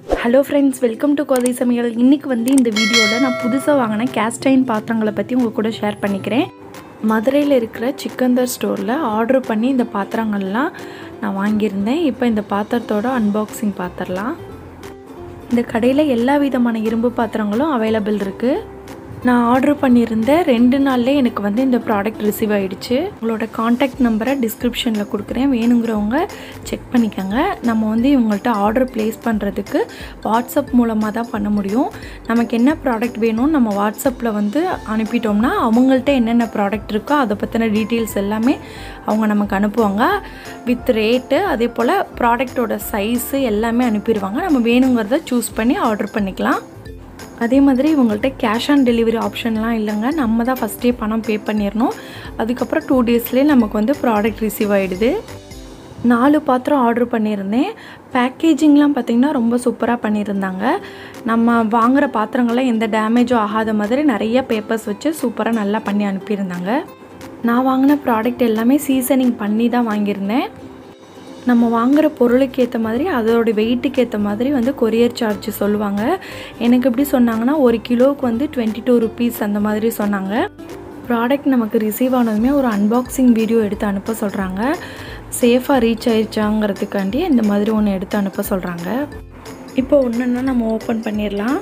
hello friends welcome to Kothai Samayal இன்றைக்கி வந்து இந்த வீடியோவில் நான் புதுசாக வாங்கின கேஸ்டைன் பாத்திரங்களை பற்றி உங்கள் கூட ஷேர் பண்ணிக்கிறேன் மதுரையில் இருக்கிற சிக்கந்தர் ஸ்டோரில் ஆர்டர் பண்ணி இந்த பாத்திரங்கள்லாம் நான் வாங்கியிருந்தேன் இப்போ இந்த பாத்திரத்தோட அன்பாக்சிங் பார்த்துடலாம் இந்த கடையில் எல்லா விதமான இரும்பு பாத்திரங்களும் அவைலபிள் இருக்குது நான் ஆர்டர் பண்ணியிருந்தேன் ரெண்டு நாள்லேயே எனக்கு வந்து இந்த ப்ராடக்ட் ரிசீவ் ஆகிடுச்சு உங்களோட காண்டாக்ட் நம்பரை டிஸ்கிரிப்ஷனில் கொடுக்குறேன் வேணுங்கிறவங்க செக் பண்ணிக்கோங்க நம்ம வந்து இவங்கள்ட்ட ஆர்டர் ப்ளேஸ் பண்ணுறதுக்கு வாட்ஸ்அப் மூலமாக தான் பண்ண முடியும் நமக்கு என்ன ப்ராடக்ட் வேணும்னு நம்ம வாட்ஸ்அப்பில் வந்து அனுப்பிட்டோம்னா அவங்கள்ட்ட என்னென்ன ப்ராடக்ட் இருக்கோ அதை பற்றின டீட்டெயில்ஸ் எல்லாமே அவங்க நமக்கு அனுப்புவாங்க வித் ரேட்டு அதே போல் ப்ராடக்டோட சைஸு எல்லாமே அனுப்பிடுவாங்க நம்ம வேணுங்கிறத சூஸ் பண்ணி ஆர்டர் பண்ணிக்கலாம் அதே மாதிரி இவங்கள்ட்ட கேஷ் ஆன் டெலிவரி ஆப்ஷன்லாம் இல்லைங்க நம்ம தான் ஃபஸ்ட்டே பணம் பே பண்ணிடணும் அதுக்கப்புறம் டூ டேஸ்லேயே நமக்கு வந்து ப்ராடக்ட் ரிசீவ் ஆகிடுது நாலு பாத்திரம் ஆர்டர் பண்ணியிருந்தேன் பேக்கேஜிங்லாம் பார்த்திங்கன்னா ரொம்ப சூப்பராக பண்ணியிருந்தாங்க நம்ம வாங்குகிற பாத்திரங்கள்லாம் எந்த டேமேஜும் ஆகாத மாதிரி நிறைய பேப்பர்ஸ் வச்சு சூப்பராக நல்லா பண்ணி அனுப்பியிருந்தாங்க நான் வாங்கின ப்ராடக்ட் எல்லாமே சீசனிங் பண்ணி தான் வாங்கியிருந்தேன் நம்ம வாங்குகிற பொருளுக்கு ஏற்ற மாதிரி அதோட வெயிட்டுக்கு ஏற்ற மாதிரி வந்து கொரியர் சார்ஜ் சொல்லுவாங்க எனக்கு எப்படி சொன்னாங்கன்னா ஒரு கிலோவுக்கு வந்து டுவெண்ட்டி டூ ருபீஸ் அந்த மாதிரி சொன்னாங்க ப்ராடக்ட் நமக்கு ரிசீவ் ஆனதுமே ஒரு அன்பாக்சிங் வீடியோ எடுத்து அனுப்ப சொல்கிறாங்க சேஃபாக ரீச் ஆயிடுச்சாங்கிறதுக்காண்டி இந்த மாதிரி ஒன்று எடுத்து அனுப்ப சொல்கிறாங்க இப்போ ஒன்றுன்னா நம்ம ஓப்பன் பண்ணிடலாம்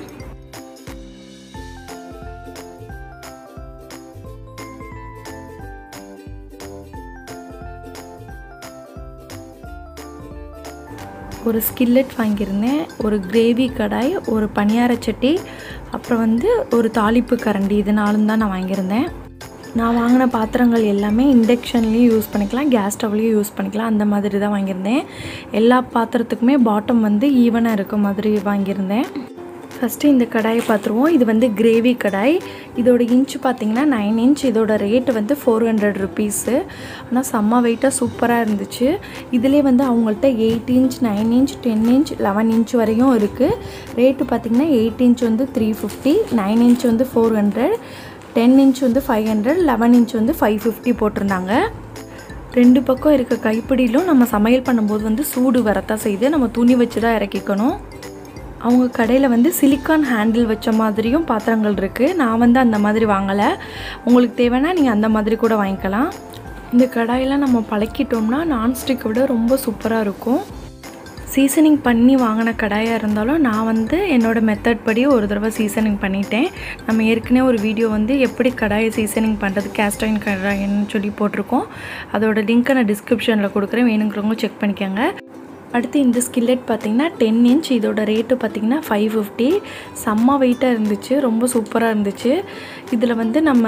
ஒரு ஸ்கில்லெட் வாங்கியிருந்தேன் ஒரு கிரேவி கடாய் ஒரு பணியார சட்டி அப்புறம் வந்து ஒரு தாளிப்பு கரண்டி இது நாலும் தான் நான் வாங்கியிருந்தேன் நான் வாங்கின பாத்திரங்கள் எல்லாமே இண்டக்ஷன்லேயும் யூஸ் பண்ணிக்கலாம் கேஸ் ஸ்டவ்லேயும் யூஸ் பண்ணிக்கலாம் அந்த மாதிரி தான் வாங்கியிருந்தேன் எல்லா பாத்திரத்துக்குமே பாட்டம் வந்து ஈவனாக இருக்க மாதிரி வாங்கியிருந்தேன் ஃபஸ்ட்டு இந்த கடாயை பார்த்துருவோம் இது வந்து கிரேவி கடாய் இதோட இன்ச் பார்த்திங்கன்னா நைன் இன்ச் இதோட ரேட்டு வந்து ஃபோர் ஹண்ட்ரட் ருபீஸு ஆனால் செம்ம வெயிட்டாக சூப்பராக இருந்துச்சு இதிலே வந்து அவங்கள்ட்ட eight inch nine inch ten inch eleven inch வரையும் இருக்குது ரேட்டு பார்த்திங்கன்னா எயிட் இன்ச் வந்து த்ரீ ஃபிஃப்டி நைன் இன்ச் வந்து ஃபோர் ஹண்ட்ரட் டென் இன்ச் வந்து ஃபைவ் ஹண்ட்ரட் லெவன் இன்ச் வந்து ஃபைவ் ஃபிஃப்டி போட்டிருந்தாங்க ரெண்டு பக்கம் இருக்க கைப்பிடியிலும் நம்ம சமையல் பண்ணும்போது வந்து சூடு வரத்தான் செய்யுது நம்ம துணி வச்சு தான் இறக்கிக்கணும் அவங்க கடையில் வந்து சிலிக்கான் ஹேண்டில் வச்ச மாதிரியும் பாத்திரங்கள் இருக்குது நான் வந்து அந்த மாதிரி வாங்கலை உங்களுக்கு தேவைன்னா நீங்கள் அந்த மாதிரி கூட வாங்கிக்கலாம் இந்த கடாயெல்லாம் நம்ம பழக்கிட்டோம்னா நான்ஸ்டிக்கை விட ரொம்ப சூப்பராக இருக்கும் சீசனிங் பண்ணி வாங்கின கடாயாக இருந்தாலும் நான் வந்து என்னோடய மெத்தட் படி ஒரு தடவை சீசனிங் பண்ணிட்டேன் நம்ம ஏற்கனவே ஒரு வீடியோ வந்து எப்படி கடாயை சீசனிங் பண்ணுறது கேஸ்டைன் கடாயின்னு சொல்லி போட்டிருக்கோம் அதோட லிங்க்கை நான் டிஸ்கிரிப்ஷனில் கொடுக்குறேன் வேணுங்கிறவங்க செக் பண்ணிக்கோங்க அடுத்து இந்த ஸ்கில்லெட் பார்த்திங்கன்னா டென் இன்ச் இதோட ரேட்டு பார்த்திங்கன்னா ஃபைவ் ஃபிஃப்டி செம்ம வெயிட்டாக இருந்துச்சு ரொம்ப சூப்பராக இருந்துச்சு இதில் வந்து நம்ம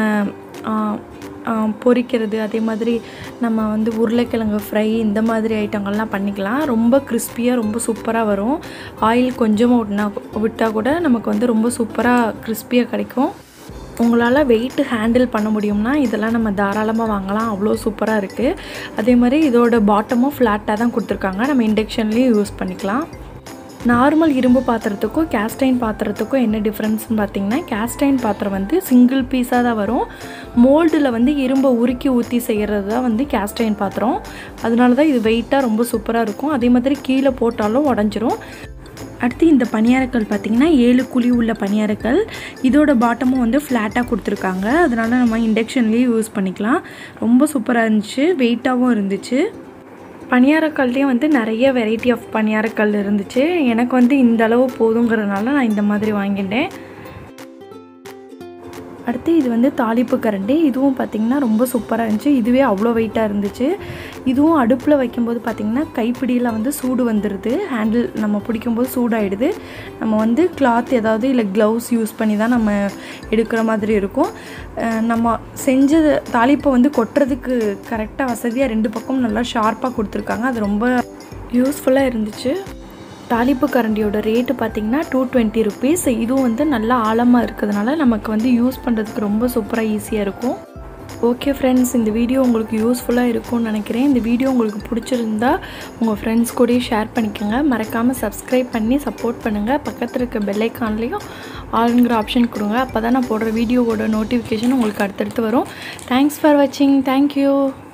பொரிக்கிறது அதே மாதிரி நம்ம வந்து உருளைக்கிழங்கு ஃப்ரை இந்த மாதிரி ஐட்டங்கள்லாம் பண்ணிக்கலாம் ரொம்ப கிறிஸ்பியாக ரொம்ப சூப்பராக வரும் ஆயில் கொஞ்சமாக விட்னா விட்டால் கூட நமக்கு வந்து ரொம்ப சூப்பராக கிறிஸ்பியாக கிடைக்கும் உங்களால் வெயிட் ஹேண்டில் பண்ண முடியும்னா இதெல்லாம் நம்ம தாராளமாக வாங்கலாம் அவ்வளோ சூப்பராக இருக்குது அதே மாதிரி இதோட பாட்டமும் ஃப்ளாட்டாக தான் கொடுத்துருக்காங்க நம்ம இண்டக்ஷன்லேயும் யூஸ் பண்ணிக்கலாம் நார்மல் இரும்பு பாத்திரத்துக்கும் கேஸ்டைன் பாத்திரத்துக்கும் என்ன டிஃப்ரென்ஸ்னு பார்த்தீங்கன்னா கேஸ்டைன் பாத்திரம் வந்து சிங்கிள் பீஸாக தான் வரும் மோல்டில் வந்து இரும்பை உருக்கி ஊற்றி செய்கிறது தான் வந்து கேஸ்டைன் பாத்திரம் அதனால தான் இது வெயிட்டாக ரொம்ப சூப்பராக இருக்கும் அதே மாதிரி கீழே போட்டாலும் உடஞ்சிரும் அடுத்து இந்த பணியாரக்கல் பார்த்திங்கன்னா ஏழு குழி உள்ள பணியாரக்கல் இதோட பாட்டமும் வந்து ஃப்ளாட்டாக கொடுத்துருக்காங்க அதனால் நம்ம இண்டக்ஷன்லேயும் யூஸ் பண்ணிக்கலாம் ரொம்ப சூப்பராக இருந்துச்சு வெயிட்டாகவும் இருந்துச்சு பணியாரக்கல்லையும் வந்து நிறைய வெரைட்டி ஆஃப் பணியாரக்கல் இருந்துச்சு எனக்கு வந்து இந்த அளவு போதுங்கிறதுனால நான் இந்த மாதிரி வாங்கிட்டேன் அடுத்து இது வந்து தாளிப்பு கரண்டி இதுவும் பார்த்திங்கன்னா ரொம்ப சூப்பராக இருந்துச்சு இதுவே அவ்வளோ வெயிட்டாக இருந்துச்சு இதுவும் அடுப்பில் வைக்கும்போது பார்த்திங்கன்னா கைப்பிடியில் வந்து சூடு வந்துடுது ஹேண்டில் நம்ம பிடிக்கும்போது சூடாகிடுது நம்ம வந்து கிளாத் ஏதாவது இல்லை க்ளவுஸ் யூஸ் பண்ணி தான் நம்ம எடுக்கிற மாதிரி இருக்கும் நம்ம செஞ்ச தாளிப்பை வந்து கொட்டுறதுக்கு கரெக்டாக வசதியாக ரெண்டு பக்கம் நல்லா ஷார்ப்பாக கொடுத்துருக்காங்க அது ரொம்ப யூஸ்ஃபுல்லாக இருந்துச்சு தாளிப்பு கரண்டியோட ரேட்டு பார்த்திங்கன்னா டூ டுவெண்ட்டி ருபீஸ் இதுவும் வந்து நல்லா ஆழமாக இருக்கிறதுனால நமக்கு வந்து யூஸ் பண்ணுறதுக்கு ரொம்ப சூப்பராக ஈஸியாக இருக்கும் ஓகே ஃப்ரெண்ட்ஸ் இந்த வீடியோ உங்களுக்கு யூஸ்ஃபுல்லாக இருக்கும்னு நினைக்கிறேன் இந்த வீடியோ உங்களுக்கு பிடிச்சிருந்தா உங்கள் ஃப்ரெண்ட்ஸ் கூடயும் ஷேர் பண்ணிக்கோங்க மறக்காமல் சப்ஸ்கிரைப் பண்ணி சப்போர்ட் பண்ணுங்கள் பக்கத்தில் இருக்க பெல்லைக்கான்லேயும் ஆளுங்கிற ஆப்ஷன் கொடுங்க அப்போ தான் நான் போடுற வீடியோவோட நோட்டிஃபிகேஷன் உங்களுக்கு அடுத்தடுத்து வரும் தேங்க்ஸ் ஃபார் வாட்சிங் தேங்க்யூ